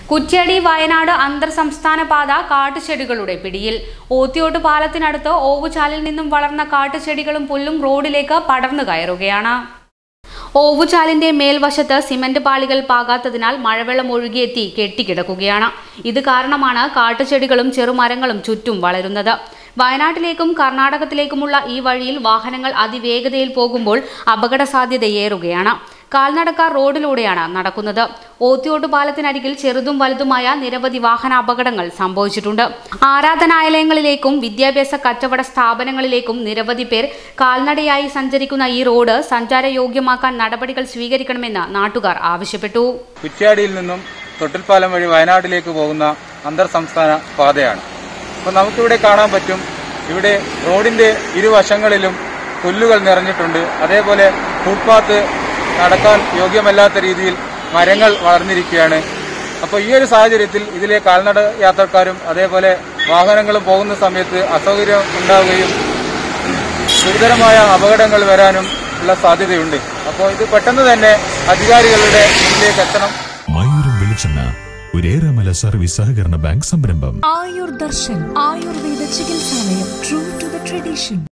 കുറ്റ്യാടി വയനാട് അന്തർ സംസ്ഥാന പാത കാട്ടുചെടികളുടെ പിടിയിൽ ഓത്തിയോട്ട് പാലത്തിനടുത്ത് ഓവുചാലിൽ നിന്നും വളർന്ന കാട്ടുചെടികളും പുല്ലും റോഡിലേക്ക് പടർന്നു കയറുകയാണ് ഓവുചാലിന്റെ മേൽവശത്ത് സിമന്റ് പാളികൾ പാകാത്തതിനാൽ മഴവെള്ളം ഒഴുകിയെത്തി കെട്ടിക്കിടക്കുകയാണ് ഇത് കാരണമാണ് കാട്ടുചെടികളും ചെറുമരങ്ങളും ചുറ്റും വളരുന്നത് വയനാട്ടിലേക്കും കർണാടകത്തിലേക്കുമുള്ള ഈ വഴിയിൽ വാഹനങ്ങൾ അതിവേഗതയിൽ പോകുമ്പോൾ അപകട സാധ്യതയേറുകയാണ് കാൽനടക്കാർ റോഡിലൂടെയാണ് നടക്കുന്നത് ഓത്തിയോട്ട് പാലത്തിനരികിൽ ചെറുതും വലുതുമായ നിരവധി വാഹന അപകടങ്ങൾ സംഭവിച്ചിട്ടുണ്ട് ആരാധനാലയങ്ങളിലേക്കും വിദ്യാഭ്യാസ കച്ചവട സ്ഥാപനങ്ങളിലേക്കും നിരവധി പേർ കാൽനടയായി സഞ്ചരിക്കുന്ന ഈ റോഡ് സഞ്ചാരയോഗ്യമാക്കാൻ നടപടികൾ സ്വീകരിക്കണമെന്ന് നാട്ടുകാർ ആവശ്യപ്പെട്ടു കുറ്റ്യാടിയിൽ നിന്നും തൊട്ടിൽപ്പാലം വഴി വയനാട്ടിലേക്ക് പോകുന്ന അന്തർ സംസ്ഥാന പാതയാണ് അപ്പോൾ നമുക്കിവിടെ കാണാൻ പറ്റും ഇവിടെ റോഡിന്റെ ഇരുവശങ്ങളിലും പുല്ലുകൾ നിറഞ്ഞിട്ടുണ്ട് അതേപോലെ ഫുട്പാത്ത് നടക്കാൻ യോഗ്യമല്ലാത്ത രീതിയിൽ മരങ്ങൾ വളർന്നിരിക്കുകയാണ് അപ്പോൾ ഈ ഒരു സാഹചര്യത്തിൽ ഇതിലെ കാൽനട യാത്രക്കാരും അതേപോലെ വാഹനങ്ങളും പോകുന്ന സമയത്ത് അസൗകര്യം ഉണ്ടാവുകയും ഗുരുതരമായ അപകടങ്ങൾ വരാനും ഉള്ള സാധ്യതയുണ്ട് അപ്പോൾ ഇത് പെട്ടെന്ന് തന്നെ അധികാരികളുടെ മുന്നിലേക്ക് എത്തണം മയൂരം വെളിച്ചെണ്ണ ഒരേറെമല സർവീസ് സഹകരണ ബാങ്ക് സംരംഭം ആയുർ ദർശൻ ആയുർവേദ ചികിത്സാലയം ട്രൂ ടു ദ ട്രഡീഷൻ